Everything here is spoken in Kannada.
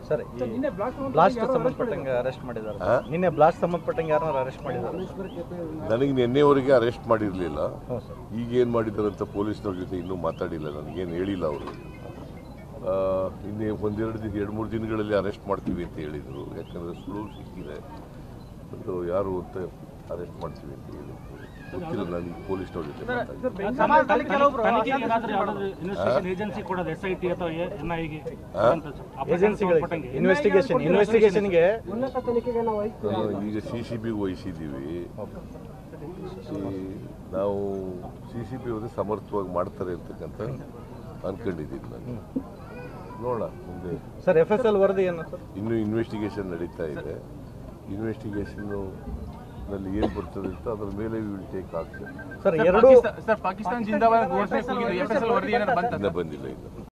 ಸರ್ ಈ ಬ್ಲಾಸ್ಟ್ ಸಂಬಂಧಪಟ್ಟಂಗೆ ಅರೆಸ್ಟ್ ಮಾಡಿದ್ದಾರೆ ಆ? ನಿನ್ನೆ ಬ್ಲಾಸ್ಟ್ ಸಂಬಂಧಪಟ್ಟಂಗೆ ಯಾರನ್ನ ಅರೆಸ್ಟ್ ಮಾಡಿದ್ದಾರೆ ನನಗೆ ನಿನ್ನೆವರೆಗೆ ಅರೆಸ್ಟ್ ಮಾಡಿರಲಿಲ್ಲ ಹ್ಞೂ ಸರ್ ಈಗ ಏನು ಮಾಡಿದ್ದಾರೆ ಅಂತ ಪೊಲೀಸ್ನವ್ರ ಜೊತೆ ಇನ್ನೂ ಮಾತಾಡಿಲ್ಲ ನನಗೇನು ಹೇಳಿಲ್ಲ ಅವರು ಇನ್ನೇ ಒಂದೆರಡು ದಿನ ಎರಡು ಮೂರು ದಿನಗಳಲ್ಲಿ ಅರೆಸ್ಟ್ ಮಾಡ್ತೀವಿ ಅಂತ ಹೇಳಿದರು ಯಾಕಂದರೆ ಸುಳ್ಳು ಸಿಕ್ಕಿದೆ ಮತ್ತು ಯಾರು ಅಂತ ಅರೆಸ್ಟ್ ಮಾಡ್ತೀವಿ ಅಂತ ಹೇಳಿದ್ರು ಗೊತ್ತಿಲ್ಲ ನನಗೆ ಪೊಲೀಸ್ನವ್ರ ಜೊತೆ ಮಾತಾಡಿ ಇನ್ವೆಸ್ಟಿಗೇಷನ್ ಏಜೆನ್ಸಿ ಕೊಡೋದು ಎಸ್ ಐ ಟಿ ಅಥವಾ ಎನ್ ಐ ಗೆ ಏಜೆನ್ಸಿಗಳಿಗೆ ಇನ್ವೆಸ್ಟಿಗೇಷನ್ ಇನ್ವೆಸ್ಟಿಗೇಷನ್ಗೆ ನಾನು ಈಗ ಸಿ ಸಿ ಬಿಗೆ ವಹಿಸಿದ್ದೀವಿ ಈ ನಾವು ಸಿ ಸಿ ಬಿ ಅವರು ಸಮರ್ಥವಾಗಿ ಮಾಡ್ತಾರೆ ಅಂತಕ್ಕಂಥ ಅನ್ಕೊಂಡಿದ್ದೀನಿ ನಾನು ನೋಡೋಣ ಮುಂದೆ ಸರ್ ಎಫ್ ಎಸ್ ಎಲ್ ವರದಿ ಏನು ಸರ್ ಇನ್ನೂ ಇನ್ವೆಸ್ಟಿಗೇಷನ್ ನಡೀತಾ ಇದೆ ಇನ್ವೆಸ್ಟಿಗೇಷನ್ನು ನಲ್ಲಿ ಏನು ಬರ್ತದೆ ಅಂತ ಅದ್ರ ಮೇಲೆ ವಿಲ್ ಟೇಕ್ ಆಕ್ಷನ್ ಸರ್ ಎರಡು ಸರ್ ಪಾಕಿಸ್ತಾನ ಜಿಂದಾಬಾದ್ ಘೋಷಣೆ ಕೂಗಿದ್ರು ಎಫ್ ಎಸ್ ಎಲ್ ವರದಿ ಏನಾದ್ರು ಬಂತ ಇನ್ನೂ ಬಂದಿಲ್ಲ ಇನ್ನು